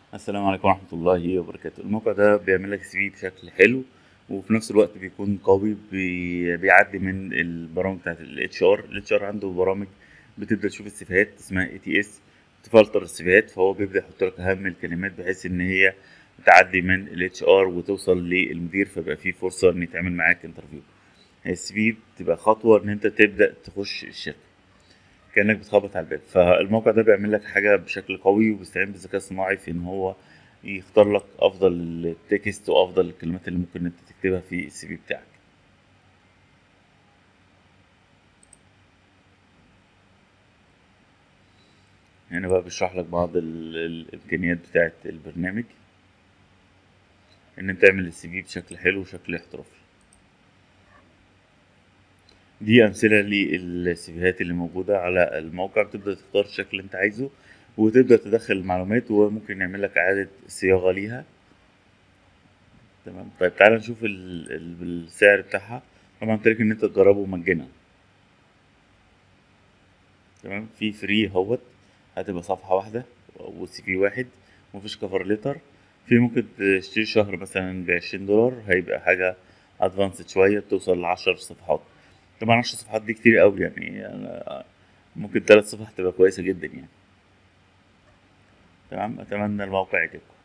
السلام عليكم ورحمة الله وبركاته الموقع ده بيعمل لك سي في بشكل حلو وفي نفس الوقت بيكون قوي بي... بيعدي من البرامج بتاعت الاتش ار الاتش ار عنده برامج بتبدا تشوف السيفيهات اسمها اي تي اس تفلتر السيفيهات فهو بيبدا يحط لك اهم الكلمات بحيث ان هي تعدي من الاتش ار وتوصل للمدير فيبقى في فرصة ان يتعمل معاك انترفيو السي في بتبقى خطوة ان انت تبدا تخش الشركة كانك بتخبط على الباب فالموقع ده بيعمل لك حاجه بشكل قوي وبيستعين بالذكاء الصناعي في ان هو يختار لك افضل التكست وافضل الكلمات اللي ممكن انت تكتبها في السي في بتاعك هنا بقى بيشرح لك بعض ال- الامكانيات بتاعه البرنامج ان انت تعمل السي في بشكل حلو وشكل احترافي دي امثله للسيفيهات اللي موجوده على الموقع بتبدا تختار الشكل اللي انت عايزه وتبدا تدخل المعلومات وممكن يعمل لك اعاده صياغه ليها تمام طيب تعالى نشوف ال- ال- السعر بتاعها طبعا ترك ان انت تجربه مجانا تمام في فري اهوت هتبقى صفحه واحده وسي في واحد مفيش كفر ليتر في ممكن تشتري شهر مثلا بعشرين دولار هيبقى حاجه ادفانسد شويه بتوصل لعشر صفحات طبعا عشر صفحات دي كتير قوي يعني أنا ممكن ثلاث صفح تبقى كويسة جدا يعني تمام أتمنى الموقع يعجبكم